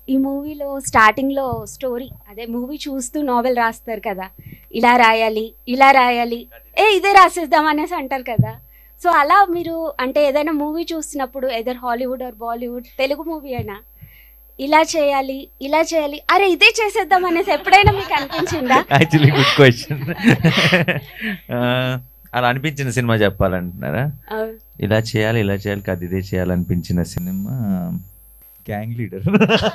ఈ మూవీలో స్టార్టింగ్లో స్టోరీ అదే మూవీ చూస్తూ నావెల్ రాస్తారు కదా ఇలా రాయాలి ఇలా రాయాలి ఏ ఇదే రాసేద్దాం అనేసి అంటారు కదా సో అలా మీరు అంటే ఏదైనా మూవీ చూసినప్పుడు either Hollywood or Bollywood Telugu movie అయినా ఇలా చేయాలి ఇలా చేయాలి అరే ఇదే చేసేద్దాం అనేసి ఎప్పుడైనా మీకు అనిపించిందా యాక్చువల్లీ గుడ్ క్వశ్చన్ అలా అనిపించిన సినిమా చెప్పాలంటున్నారా ఆ, ఇలా చేయాలి ఇలా చేయాలి కాదు ఇదే చేయాలనిపించిన సినిమా gang leader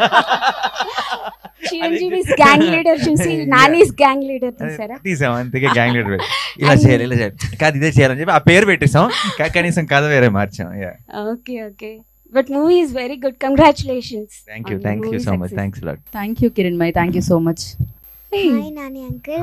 Chiranjeevi gang leader చూసి నానీస్ గ్యాంగ్ లీడర్ చూసారా తీసాం అంతకే గ్యాంగ్ లీడర్ ఇలా చేయాలి ఇలా చేయాలి కాదు ఇదే చేయాలని చెప్పి ఆ పేరు పెట్టేసాం కా- కనీసం కథ వేరే మార్చాం okay okay but movie is very good congratulations thank you thank you so much thanks lot thank you Kiran my thank you so much hi Nani uncle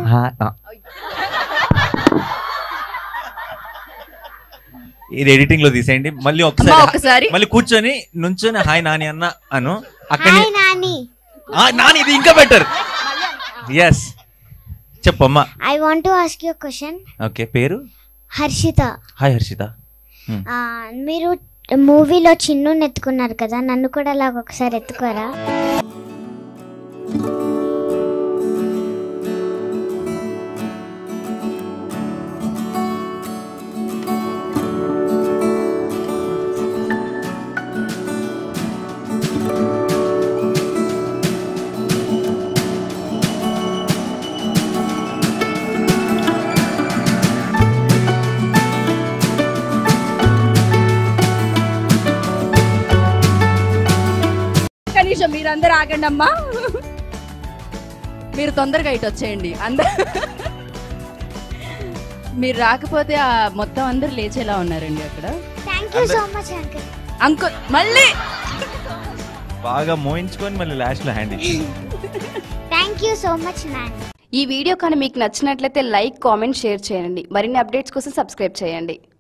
ఇది ఎడిటింగ్ లో తీసేయండి మళ్ళీ అమ్మా ఒకసారి ఒకసారి మళ్ళీ కూర్చొని నుంచొని హాయ్ నాని అన్న అను అక్కడ హాయ్ నాని నాని ఇది ఇంకా బెటర్ ఎస్ చెప్పమ్మా I want to ask you question okay పేరు హర్షిత హాయ్ హర్షిత ఆ, మీరు మూవీలో చిన్ను ఎత్తుకున్నారు కదా నన్ను కూడా అలాగ ఒకసారి ఎత్తుకోరా ఒక్క నిమిషం మీరందరూ ఆగండి అమ్మా మీరు తొందరగా ఇటు వచ్చేయండి అందరు మీరు రాకపోతే ఆ మొత్తం అందరు లేచేలా ఉన్నారండి అక్కడ thank you so much uncle అంకు మళ్ళీ బాగా మోయించుకొని మళ్ళీ లాస్ట్ లో హ్యాండ్ ఇచ్చి thank you so much Nani ఈ వీడియో కానీ మీకు నచ్చినట్లయితే లైక్ కామెంట్ షేర్ చేయండి మరిన్ని అప్డేట్స్ కోసం సబ్స్క్రైబ్ చేయండి